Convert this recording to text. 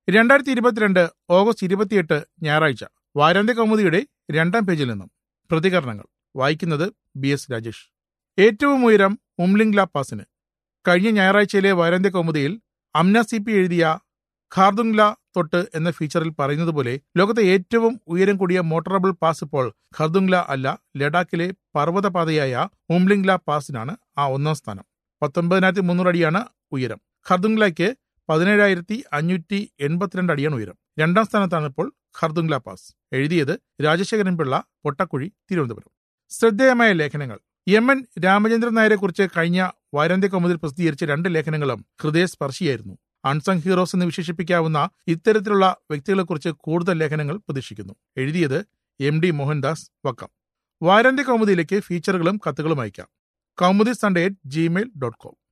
രണ്ടായിരത്തി ഇരുപത്തിരണ്ട് ഓഗസ്റ്റ് ഇരുപത്തിയെട്ട് ഞായറാഴ്ച വാരാന്ത്യ കൗമുദിയുടെ രണ്ടാം പേജിൽ നിന്നും പ്രതികരണങ്ങൾ വായിക്കുന്നത് ബി എസ് രാജേഷ് ഏറ്റവും ഉയരം ഉംലിംഗ്ല പാസിന് കഴിഞ്ഞ ഞായറാഴ്ചയിലെ വാരാന്ത്യ കൗമുദിയിൽ അംന സി പി എഴുതിയ ഖാർദുംഗ്ല തൊട്ട് എന്ന ഫീച്ചറിൽ പറയുന്നത് പോലെ ലോകത്തെ ഏറ്റവും ഉയരം കൂടിയ മോട്ടറബിൾ പാസ് ഇപ്പോൾ ഖർദുംഗ്ല അല്ല ലഡാക്കിലെ പർവ്വതപാതയായ ഉംലിംഗ്ല പാസിനാണ് ആ ഒന്നാം സ്ഥാനം പത്തൊൻപതിനായിരത്തി മുന്നൂറ് അടിയാണ് ഉയരം ഖർദുംഗ്ലയ്ക്ക് പതിനേഴായിരത്തി അഞ്ഞൂറ്റി എൺപത്തിരണ്ട് അടിയാണ് ഉയരം രണ്ടാം സ്ഥാനത്താണ് ഇപ്പോൾ ഖർദുംഗ്ല പാസ് എഴുതിയത് രാജശേഖരൻ പിള്ള പൊട്ടക്കുഴി തിരുവനന്തപുരം ശ്രദ്ധേയമായ ലേഖനങ്ങൾ യമൻ രാമചന്ദ്രൻ നായരെക്കുറിച്ച് കഴിഞ്ഞ വാരാന്ത്യ കൗമുദിൽ പ്രസിദ്ധീകരിച്ച രണ്ട് ലേഖനങ്ങളും ഹൃദയസ്പർശിയായിരുന്നു അൺസങ് ഹീറോസ് എന്ന് വിശേഷിപ്പിക്കാവുന്ന ഇത്തരത്തിലുള്ള വ്യക്തികളെക്കുറിച്ച് കൂടുതൽ ലേഖനങ്ങൾ പ്രതീക്ഷിക്കുന്നു എഴുതിയത് എം ഡി മോഹൻദാസ് വക്കം വാരാന്ത്യ കൗമുദിയിലേക്ക് ഫീച്ചറുകളും കത്തുകളും അയക്കാം Kaumudi Sunday at Gmail dot com